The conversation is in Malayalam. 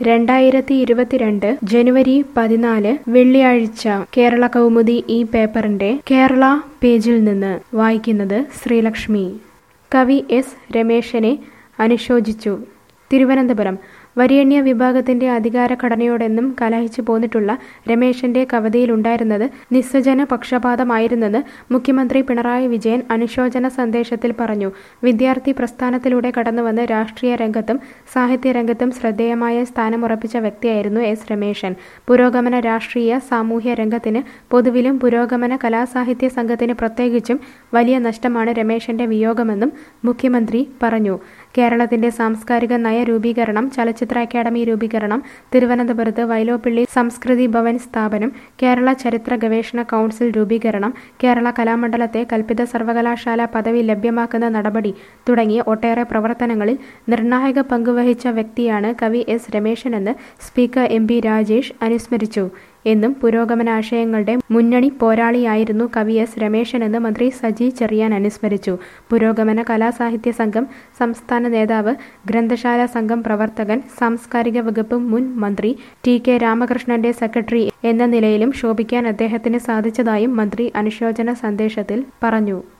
രണ്ടായിരത്തി ഇരുപത്തിരണ്ട് ജനുവരി പതിനാല് വെള്ളിയാഴ്ച കേരള കൗമുദി ഈ പേപ്പറിന്റെ കേരള പേജിൽ നിന്ന് വായിക്കുന്നത് ശ്രീലക്ഷ്മി കവി എസ് രമേശനെ അനുശോചിച്ചു തിരുവനന്തപുരം വരേണ്യ വിഭാഗത്തിന്റെ അധികാരഘടനയോടെന്നും കലഹിച്ചു പോന്നിട്ടുള്ള രമേശന്റെ കവിതയിലുണ്ടായിരുന്നത് നിസ്സജന പക്ഷപാതമായിരുന്നെന്ന് മുഖ്യമന്ത്രി പിണറായി വിജയൻ അനുശോചന സന്ദേശത്തിൽ പറഞ്ഞു വിദ്യാർത്ഥി പ്രസ്ഥാനത്തിലൂടെ കടന്നുവന്ന് രാഷ്ട്രീയ രംഗത്തും സാഹിത്യ രംഗത്തും ശ്രദ്ധേയമായ സ്ഥാനമുറപ്പിച്ച വ്യക്തിയായിരുന്നു എസ് രമേശൻ പുരോഗമന രാഷ്ട്രീയ സാമൂഹ്യ രംഗത്തിന് പൊതുവിലും പുരോഗമന കലാസാഹിത്യ സംഘത്തിന് പ്രത്യേകിച്ചും വലിയ നഷ്ടമാണ് രമേശന്റെ വിയോഗമെന്നും മുഖ്യമന്ത്രി പറഞ്ഞു കേരളത്തിന്റെ സാംസ്കാരിക നയ രൂപീകരണം ചലച്ചിത്ര അക്കാദമി രൂപീകരണം തിരുവനന്തപുരത്ത് വൈലോപ്പിള്ളി സംസ്കൃതി ഭവൻ സ്ഥാപനം കേരള ചരിത്ര ഗവേഷണ കൗൺസിൽ രൂപീകരണം കേരള കലാമണ്ഡലത്തെ കൽപ്പിത സർവകലാശാല പദവി ലഭ്യമാക്കുന്ന നടപടി തുടങ്ങിയ ഒട്ടേറെ പ്രവർത്തനങ്ങളിൽ നിർണായക പങ്കുവഹിച്ച വ്യക്തിയാണ് കവി എസ് രമേശനെന്ന് സ്പീക്കർ എം പി രാജേഷ് അനുസ്മരിച്ചു എന്നും പുരോഗമനാശയങ്ങളുടെ മുന്നണി പോരാളിയായിരുന്നു കവി എസ് രമേശനെന്ന് മന്ത്രി സജി ചെറിയാൻ അനുസ്മരിച്ചു പുരോഗമന കലാസാഹിത്യ സംഘം സംസ്ഥാന നേതാവ് ഗ്രന്ഥശാല സംഘം പ്രവർത്തകൻ സാംസ്കാരിക വകുപ്പ് മുൻ മന്ത്രി ടി കെ രാമകൃഷ്ണന്റെ സെക്രട്ടറി എന്ന നിലയിലും ശോഭിക്കാൻ അദ്ദേഹത്തിന് സാധിച്ചതായും മന്ത്രി അനുശോചന സന്ദേശത്തിൽ പറഞ്ഞു